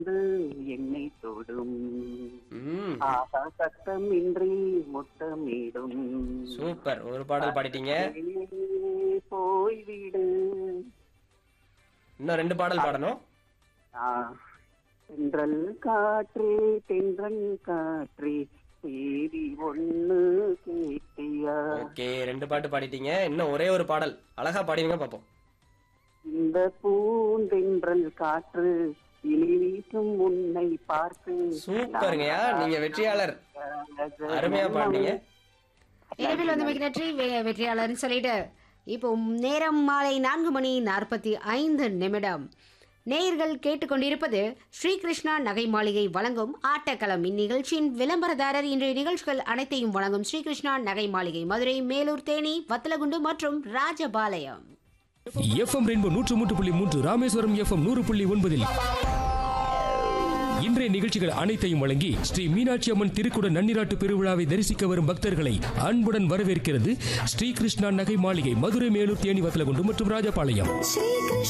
வந்து என்னை தொடும் ம் ஆகா சத்தமின்றி முத்தமிடும் சூப்பர் ஒரு பாடல் பாடிட்டீங்க போய்விடு இன்னும் ரெண்டு பாடல் பாடணும் ஆ, தென்றல் காற்றே தென்றல் காற்றே தேதி ஒண்ணு கேட்டியா ஓகே ரெண்டு பாட்டு பாடிட்டீங்க இன்னும் ஒரே ஒரு பாடல் அழகா பாடிடுங்க பாப்போம் இந்த பூந்தென்றல் காற்று இனி வீசும் உன்னை பார்த்து சூப்பருங்கய்யா நீங்க வெற்றியாளர் அருமையா பாடினீங்க இணைப்பில் வந்தமைக்கு நன்றி வெ- வெற்றியாளர்னு சொல்லிட்டு இப்போ நேரம் மாலை நான்கு மணி நாற்பத்தி ஐந்து நிமிடம் நேயர்கள் கேட்டுக்கொண்டிருப்பது ஸ்ரீகிருஷ்ணா நகை மாளிகை வழங்கும் ஆட்டக்களம் இந்நிகழ்ச்சியின் விளம்பரதாரர் இன்றைய நிகழ்ச்சிகள் அனைத்தையும் வழங்கும் ஸ்ரீகிருஷ்ணா நகை மாளிகை மதுரை மேலூர் தேனி வத்தலகுண்டு மற்றும் ராஜபாளையம் எஃப்எம் ரெயின்போ நூற்று மூன்று புள்ளி மூன்று ராமேஸ்வரம் எஃப்எம் நூறு புள்ளி ஒன்பதில் இன்றைய நிகழ்ச்சிகள் அனைத்தையும் வழங்கி ஸ்ரீ மீனாட்சி அம்மன் திருக்குட நன்னிராட்டு பெருவிழாவை தரிசிக்க வரும் பக்தர்களை அன்புடன் வரவேற்கிறது ஸ்ரீ கிருஷ்ணா நகை மாளிகை மதுரை மேலூர் தேனி வத்தலகுண்டு மற்றும் ராஜபாளையம் ஸ்ரீகிருஷ்ண